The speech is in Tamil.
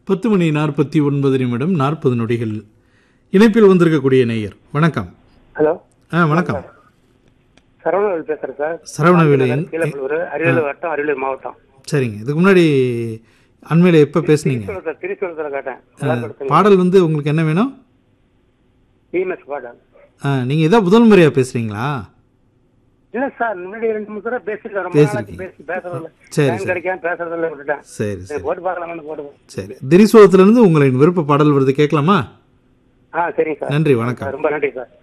பத்து மணி நாற்பத்தி ஒன்பது நிமிடம் நாற்பது நொடிகள் இணைப்பில் வந்திருக்கக்கூடிய நேயர் வணக்கம் ஹலோ ஆ வணக்கம் சரவணவேல் பேசுறேன் சார் சரவணவேலு கீழப்பள்ளூர் அரியலூர் வட்டம் அரியலூர் மாவட்டம் சரிங்க இதுக்கு முன்னாடி அண்மையில் எப்போ பேசுனீங்க திரிசூலத்தில் திரிசூலத்தில் கேட்டேன் பாடல் வந்து உங்களுக்கு என்ன வேணும் இஎம்எஸ் பாடல் ஆ நீங்கள் ஏதோ முதல் முறையாக பேசுகிறீங்களா இல்ல சார் முன்னாடி ரெண்டு மூணு தடவை பேசிருக்கேன் ரொம்ப நாளாச்சு பேசி பேசுறதில்ல சரி, டைம் கிடைக்காம பேசுறதில்ல விட்டுட்டேன் சரி சரி, சரி போட்டு பார்க்கலாம்னு போட்டு சரி திரிசோகத்திலிருந்து உங்களின் விருப்ப பாடல் வருது கேட்கலாமா ஆ சரிங்க சார் நன்றி வணக்கம் ரொம்ப நன்றி சார்